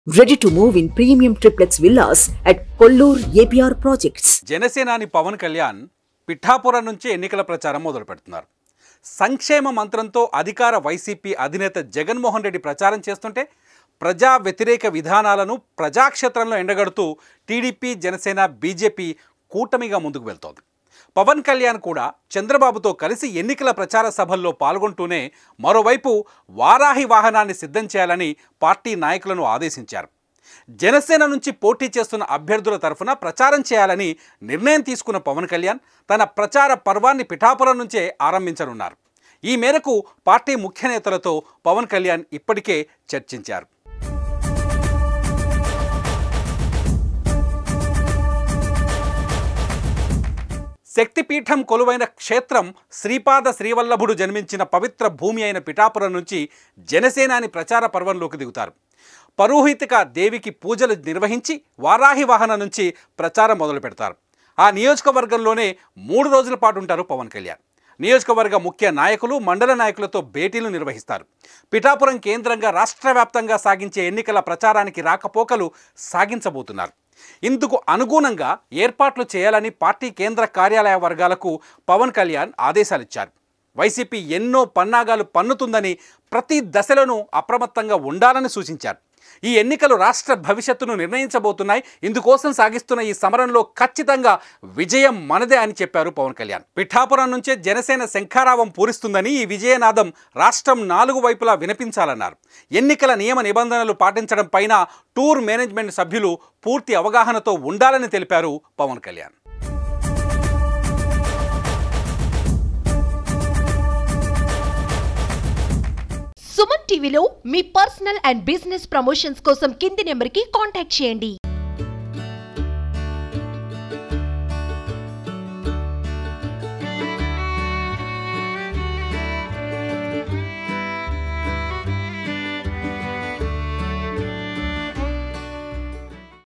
Ready to move in premium triplex villas at Kollur APR Projects. జనసేనాని పవన్ కళ్యాణ్ పిఠాపురం నుంచి ఎన్నికల ప్రచారం మొదలు పెడుతున్నారు సంక్షేమ మంత్రంతో అధికార వైసీపీ అధినేత జగన్మోహన్ రెడ్డి ప్రచారం చేస్తుంటే ప్రజా వ్యతిరేక విధానాలను ప్రజాక్షేత్రంలో ఎండగడుతూ టీడీపీ జనసేన బీజేపీ కూటమిగా ముందుకు వెళ్తోంది పవన్ కళ్యాణ్ కూడా చంద్రబాబుతో కలిసి ఎన్నికల ప్రచార సభల్లో పాల్గొంటూనే మరోవైపు వారాహి వాహనాన్ని సిద్ధం చేయాలని పార్టీ నాయకులను ఆదేశించారు జనసేన నుంచి పోటీ చేస్తున్న అభ్యర్థుల తరఫున ప్రచారం చేయాలని నిర్ణయం తీసుకున్న పవన్ కళ్యాణ్ తన ప్రచార పర్వాన్ని పిఠాపురం నుంచే ఆరంభించనున్నారు ఈ మేరకు పార్టీ ముఖ్య నేతలతో పవన్ కళ్యాణ్ ఇప్పటికే చర్చించారు శక్తిపీఠం కొలువైన క్షేత్రం శ్రీపాద శ్రీవల్లభుడు జన్మించిన పవిత్ర భూమి అయిన పిఠాపురం నుంచి జనసేనాని ప్రచార పర్వంలోకి దిగుతారు పౌరోహితిక దేవికి పూజలు నిర్వహించి వారాహి వాహనం నుంచి ప్రచారం మొదలు పెడతారు ఆ నియోజకవర్గంలోనే మూడు రోజుల పాటు ఉంటారు పవన్ కళ్యాణ్ నియోజకవర్గ ముఖ్య నాయకులు మండల నాయకులతో భేటీలు నిర్వహిస్తారు పిఠాపురం కేంద్రంగా రాష్ట్ర వ్యాప్తంగా సాగించే ఎన్నికల ప్రచారానికి రాకపోకలు సాగించబోతున్నారు ఇందుకు అనుగుణంగా ఏర్పాట్లు చేయాలని పార్టీ కేంద్ర కార్యాలయ వర్గాలకు పవన్ కళ్యాణ్ ఆదేశాలిచ్చారు వైసీపీ ఎన్నో పన్నాగాలు పన్నుతుందని ప్రతి దశలోనూ అప్రమత్తంగా ఉండాలని సూచించారు ఈ ఎన్నికలు రాష్ట్ర భవిష్యత్తును నిర్ణయించబోతున్నాయి ఇందుకోసం సాగిస్తున్న ఈ సమరంలో ఖచ్చితంగా విజయం మనదే అని చెప్పారు పవన్ కళ్యాణ్ పిఠాపురం నుంచే జనసేన శంఖారావం పూరిస్తుందని ఈ విజయనాదం రాష్ట్రం నాలుగు వైపులా వినిపించాలన్నారు ఎన్నికల నియమ నిబంధనలు పాటించడం పైన టూర్ మేనేజ్మెంట్ సభ్యులు పూర్తి అవగాహనతో ఉండాలని తెలిపారు పవన్ కళ్యాణ్ సుమన్ టీవీలో మీ పర్సనల్ అండ్ బిజినెస్ ప్రమోషన్స్ కోసం కింది నెంబర్కి కాంటాక్ట్ చేయండి